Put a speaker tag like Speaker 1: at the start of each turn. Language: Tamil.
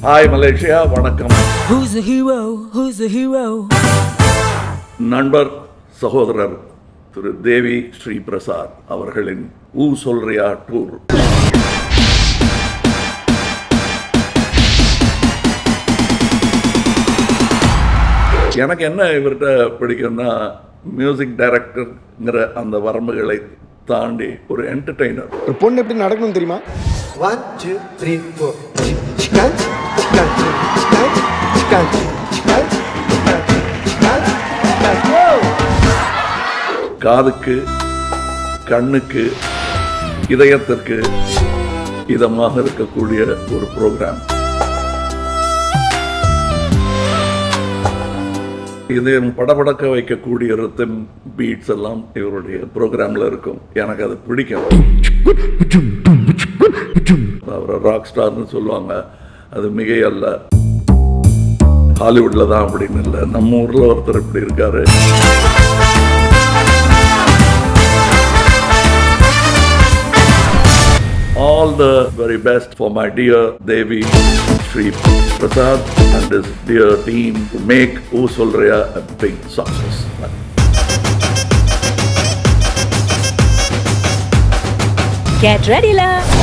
Speaker 1: ஹாய் மலேசியா வணக்கம்
Speaker 2: Who's the hero? Who's the hero?
Speaker 1: நண்பர் சகோதரர் திரு தேவி ஸ்ரீ பிரசாத் அவர்களின் ஊ சொல்றியா டூர் எனக்கு என்ன இவர்கிட்ட பிடிக்கும்னா மியூசிக் டைரக்டர்ங்கிற அந்த வரம்புகளை தாண்டி ஒரு என்டர்டெய்னர்
Speaker 3: ஒரு பொண்ணு எப்படி நடக்கணும் தெரியுமா
Speaker 4: One, two, three, four. Chican, chican, chican, chican, chican, chican, chican.
Speaker 1: காதுக்கு கண்ணுக்கு இதயத்திற்கு இதமாக இருக்கக்கூடிய ஒரு ப்ரோக்ராம் இதயம் படபடக்க வைக்கக்கூடிய ரித்தம் பீட்ஸ் எல்லாம் இவருடைய ப்ரோக்ராம்ல இருக்கும் எனக்கு அது பிடிக்கும் அவரை ராக் ஸ்டார்னு சொல்லுவாங்க அது மிகை அல்ல ஹாலிவுட்ல தான் அப்படின்னு இல்லை நம்ம ஊர்ல ஒருத்தர் இப்படி இருக்காரு all the very best for my dear Devi Sri Prasad and his dear team to make O Solraya a big success.
Speaker 5: Get ready, la!